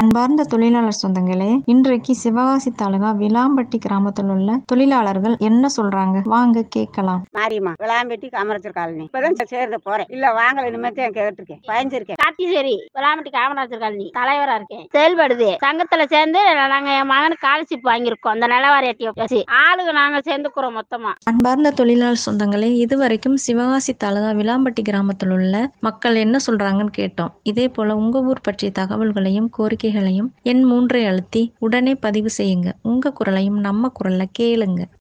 அன்பார்ந்த தொழிலாளர் சொந்தங்களே இன்றைக்கு சிவகாசி தாலுகா விளாம்பட்டி கிராமத்தில் உள்ள தொழிலாளர்கள் என்ன சொல்றாங்க வாங்க கேட்கலாம் மாரியம்மா விளாம்பட்டி காமராஜர் காலனி இப்பதான் சேர்ந்து போறேன் இல்ல வாங்கல இனிமேல் கேட்டிருக்கேன் பயஞ்சிருக்கேன் கார்த்திசேரி விளாமட்டி காமராஜர் காலனி தலைவரா இருக்கேன் செயல்படுது சங்கத்துல சேர்ந்து நாங்க என் மகனுக்கு ஸ்காலர்ஷிப் வாங்கியிருக்கோம் அந்த நிலவாரியத்தை வச்சு ஆளுங்க நாங்க சேர்ந்துக்கிறோம் மொத்தமா அன்பார்ந்த தொழிலாளர் சொந்தங்களே இதுவரைக்கும் சிவகாசி தாலுகா விளாம்பட்டி கிராமத்தில் உள்ள மக்கள் என்ன சொல்றாங்கன்னு கேட்டோம் இதே போல உங்க ஊர் பற்றிய தகவல்களையும் கோரிக்கைகளையும் எண் மூன்றை அழுத்தி உடனே பதிவு செய்யுங்க உங்க குரலையும் நம்ம குரல்ல கேளுங்க